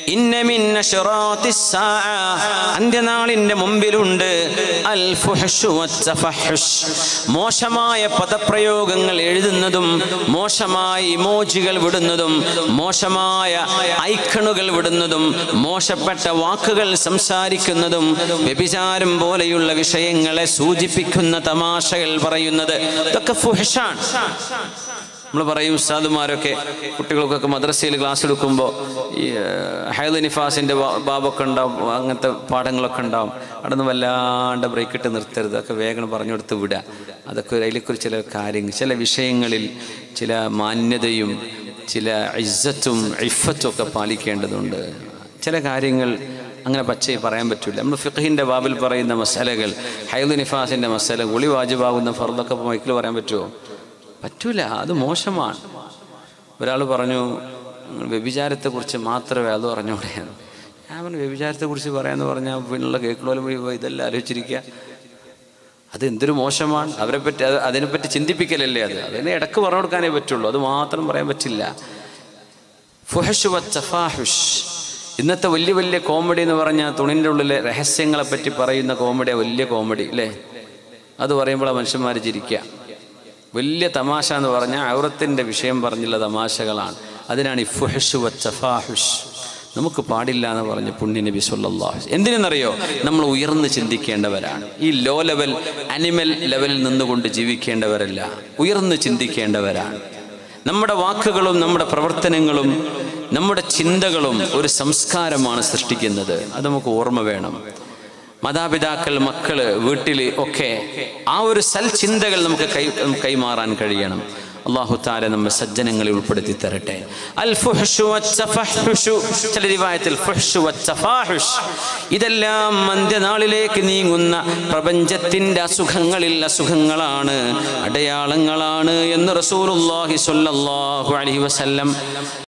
ഇന്ന മിൻ അശ്റാത്തിസ് സാഅ അന്ത്യനാളിന്റെ മുമ്പിലുണ്ട് അൽ ഫുഹ്ഷു വത്തഫഹുഷ് മോശമായ പദപ്രയോഗങ്ങൾ എഴുതുന്നതും മോശമായ ഇമോജികൾ വിടുന്നതും മോശമായ ഐക്കണുകൾ വിടുന്നതും മോശപ്പെട്ട വാക്കുകൾ സംസാരിക്കുന്നതും വ്യഭിചാരം പോലെയുള്ള വിഷയങ്ങളെ സൂചിപ്പിക്കുന്ന തമാശകൾ പറയുന്നത് ഇതൊക്കെ ഫുഹഷാണ് നമ്മൾ പറയും ഉസ്താദുമാരൊക്കെ കുട്ടികൾക്കൊക്കെ മദ്രസയിൽ ക്ലാസ് എടുക്കുമ്പോൾ ഈ ഹൈദ് നിഫാസിൻ്റെ ബാബൊക്കെ ഉണ്ടാവും അങ്ങനത്തെ പാഠങ്ങളൊക്കെ ഉണ്ടാവും അവിടെ നിന്ന് വല്ലാണ്ട് ബ്രേക്ക് ഇട്ട് നിർത്തരുത് അതൊക്കെ വേഗം പറഞ്ഞു കൊടുത്ത് വിടുക അതൊക്കെ അതിലേക്കുറിച്ച് ചില കാര്യങ്ങൾ ചില വിഷയങ്ങളിൽ ചില മാന്യതയും ചില ഇസ്സത്തും ഇഫത്തും ഒക്കെ പാലിക്കേണ്ടതുണ്ട് ചില കാര്യങ്ങൾ അങ്ങനെ പച്ചയിൽ പറയാൻ പറ്റില്ല നമ്മൾ ഫിഖഹിൻ്റെ ബാബിൽ പറയുന്ന മസാലകൾ ഹൈദ് നിഫാസിൻ്റെ മസാല ഗുളി വാജിബാകുന്ന ഫർദൊക്കെ മൈക്കിൽ പറയാൻ പറ്റുമോ പറ്റൂല അത് മോശമാണ് ഒരാൾ പറഞ്ഞു വ്യഭിചാരത്തെക്കുറിച്ച് മാത്രമേ അത് പറഞ്ഞൂടെ ഞാൻ പറഞ്ഞു വ്യഭിചാരത്തെക്കുറിച്ച് പറയാന്ന് പറഞ്ഞാൽ പിന്നുള്ള കേൾക്കണോലും ഇതെല്ലാം ആലോചിച്ചിരിക്കുക അത് എന്തൊരു മോശമാണ് അവരെ പറ്റി അത് അതിനെപ്പറ്റി ചിന്തിപ്പിക്കലല്ലേ അത് അതിനെ ഇടക്ക് പറഞ്ഞു കൊടുക്കാനേ പറ്റുള്ളൂ അത് മാത്രം പറയാൻ പറ്റില്ല ഫുഹഷ് വഫാഹുഷ് ഇന്നത്തെ വലിയ വലിയ കോമഡി എന്ന് പറഞ്ഞാൽ തുണിൻ്റെ ഉള്ളിലെ രഹസ്യങ്ങളെ പറ്റി പറയുന്ന കോമഡി വലിയ കോമഡി അല്ലേ അത് പറയുമ്പോൾ മനുഷ്യന്മാർ ചിരിക്കുക വലിയ തമാശ എന്ന് പറഞ്ഞാൽ ഔറത്തിൻ്റെ വിഷയം പറഞ്ഞുള്ള തമാശകളാണ് അതിനാണ് ഈ ഫുഹഷ് വഫാഹുഷ് നമുക്ക് പാടില്ല എന്ന് പറഞ്ഞ പുണ്യ നബി സല്ലല്ലാഹു എന്തിനെന്നറിയോ നമ്മൾ ഉയർന്ന് ചിന്തിക്കേണ്ടവരാണ് ഈ ലോ ലെവൽ അനിമൽ ലെവലിൽ നിന്നുകൊണ്ട് ജീവിക്കേണ്ടവരല്ല ഉയർന്ന് ചിന്തിക്കേണ്ടവരാണ് നമ്മുടെ വാക്കുകളും നമ്മുടെ പ്രവർത്തനങ്ങളും നമ്മുടെ ചിന്തകളും ഒരു സംസ്കാരമാണ് സൃഷ്ടിക്കുന്നത് അത് നമുക്ക് ഓർമ്മ വേണം മാതാപിതാക്കൾ മക്കള് വീട്ടിൽ ഒക്കെ ആ ഒരു സൽചിന്തകൾ നമുക്ക് കൈ കൈമാറാൻ കഴിയണം അള്ളാഹു താല നമ്മെ സജ്ജനങ്ങളിൽ ഉൾപ്പെടുത്തി തരട്ടെ അൽ ഫുഹ്ഷു വത്തഫഹുഷു ചില റിവായത്തിൽ ഫുഹ്ഷു വത്തഫാഹുഷ് ഇതെല്ലാം അന്ത്യനാളിലേക്ക് നീങ്ങുന്ന പ്രപഞ്ചത്തിന്റെ അസുഖങ്ങളിൽ അസുഖങ്ങളാണ് അടയാളങ്ങളാണ് എന്ന് റസൂലുള്ളാഹി സ്വല്ലല്ലാഹു അലൈഹി വസല്ലം